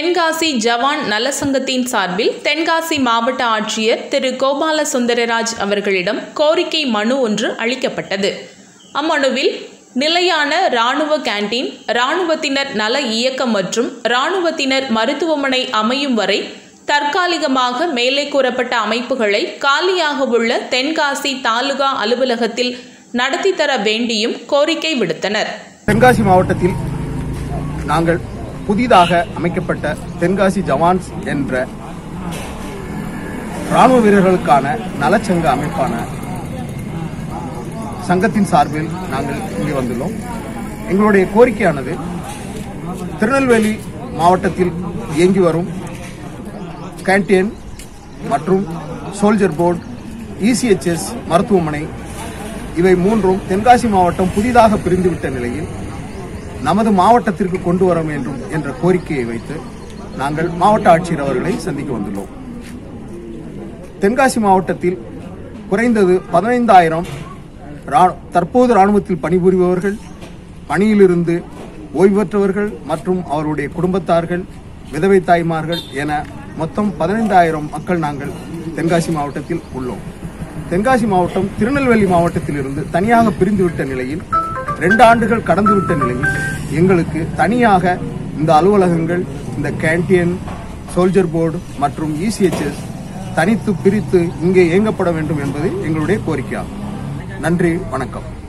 தென்காசி ஜவான் நலசங்கத்தின் சார்பில் தென்காசி மாவட்ட ஆட்சியர் திரு கோபால சுந்தரராஜ் அவர்களிடம் கோரிக்கை மனு ஒன்று அளிக்கப்பட்டது அம்மனுவில் நிலையான இராணுவ கேண்டீன் இராணுவத்தினர் நல இயக்கம் மற்றும் இராணுவத்தினர் மருத்துவமனை அமையும் வரை தற்காலிகமாக மேலே கூறப்பட்ட அமைப்புகளை காலியாக உள்ள தென்காசி தாலுகா அலுவலகத்தில் நடத்தி தர வேண்டியும் கோரிக்கை விடுத்தனர் தென்காசி மாவட்டத்தில் நாங்கள் புதிதாக அமைக்கப்பட்ட தென்காசி ஜவான்ஸ் என்ற ராணுவ வீரர்களுக்கான நலச்சங்க அமைப்பான சங்கத்தின் சார்பில் நாங்கள் இங்கே வந்துள்ளோம் எங்களுடைய கோரிக்கையானது திருநெல்வேலி மாவட்டத்தில் இயங்கி வரும் கேன்டீன் மற்றும் சோல்ஜர் போர்டு இசிஎச்எஸ் மருத்துவமனை இவை மூன்றும் தென்காசி மாவட்டம் புதிதாக பிரிந்துவிட்ட நிலையில் நமது மாவட்டத்திற்கு கொண்டு வர வேண்டும் என்ற கோரிக்கையை வைத்து நாங்கள் மாவட்ட ஆட்சியர் அவர்களை சந்திக்க வந்துள்ளோம் தென்காசி மாவட்டத்தில் குறைந்தது பதினைந்தாயிரம் தற்போது ராணுவத்தில் பணிபுரிபவர்கள் பணியிலிருந்து ஓய்வு பெற்றவர்கள் மற்றும் அவருடைய குடும்பத்தார்கள் விதவை தாய்மார்கள் என மொத்தம் பதினைந்தாயிரம் மக்கள் நாங்கள் தென்காசி மாவட்டத்தில் உள்ளோம் தென்காசி மாவட்டம் திருநெல்வேலி மாவட்டத்திலிருந்து தனியாக பிரிந்துவிட்ட நிலையில் ரெண்டு ஆண்டுகள் கடந்துவிட்ட நிலையில் எங்களுக்கு தனியாக இந்த அலுவலகங்கள் இந்த கேன்டீன் சோல்ஜர் போர்டு மற்றும் இசிஎச்எஸ் தனித்து பிரித்து இங்கே இயங்கப்பட வேண்டும் என்பது எங்களுடைய கோரிக்கையாகும் நன்றி வணக்கம்